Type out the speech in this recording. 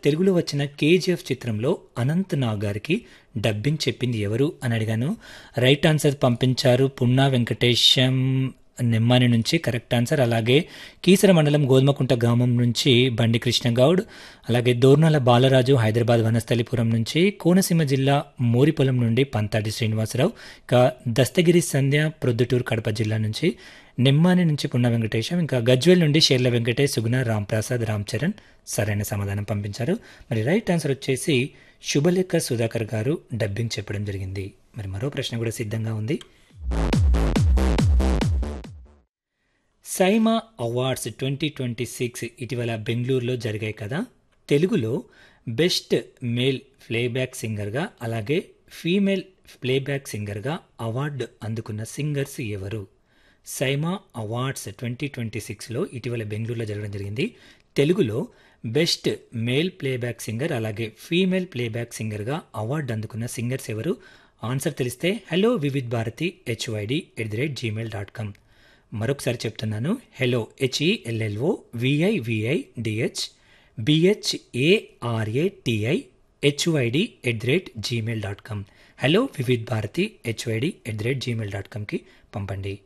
తెలుగులో వచ్చిన కేజీఎఫ్ చిత్రంలో అనంత్ నాగ్ గారికి డబ్బింగ్ చెప్పింది ఎవరు అని అడిగాను రైట్ ఆన్సర్ పంపించారు పున్నా వెంకటేశం నిమ్మాని నుంచి కరెక్ట్ ఆన్సర్ అలాగే కీసర మండలం గోధుమకుంట గ్రామం నుంచి బండి కృష్ణగౌడ్ అలాగే దోర్నాల బాలరాజు హైదరాబాద్ వనస్థలిపురం నుంచి కోనసీమ జిల్లా మోరిపొలం నుండి పంతాటి శ్రీనివాసరావు ఇంకా దస్తగిరి సంధ్య ప్రొద్దుటూరు కడప జిల్లా నుంచి నిమ్మాని నుంచి పున్న వెంకటేశం ఇంకా గజ్వేల్ నుండి షేర్ల వెంకటేష్ సుగుణ రాంప్రసాద్ రామ్ చరణ్ సరైన సమాధానం పంపించారు మరి రైట్ ఆన్సర్ వచ్చేసి శుభలేఖ సుధాకర్ గారు డబ్బింగ్ చెప్పడం జరిగింది మరి మరో ప్రశ్న కూడా సిద్ధంగా ఉంది SIIMA awards twenty twenty six ఇటీవల బెంగళూరులో జరిగాయి కదా తెలుగులో బెస్ట్ మేల్ ప్లేబ్యాక్ సింగర్గా అలాగే ఫీమేల్ ప్లేబ్యాక్ సింగర్గా అవార్డు అందుకున్న సింగర్స్ ఎవరు సైమా అవార్డ్స్ ట్వంటీ ట్వంటీ సిక్స్లో ఇటీవల బెంగళూరులో జరగడం జరిగింది తెలుగులో బెస్ట్ మేల్ ప్లేబ్యాక్ సింగర్ అలాగే ఫీమేల్ ప్లేబ్యాక్ సింగర్గా అవార్డు అందుకున్న సింగర్స్ ఎవరు ఆన్సర్ తెలిస్తే hello Vividh Bharati HYD at the rate Gmail dot com మరొకసారి చెప్తున్నాను hello HELLO విఐవిఐ DH BHARATI HYD at the rate Gmail dot com hello Vividh Bharati HYD at the rate Gmail dot కామ్కి పంపండి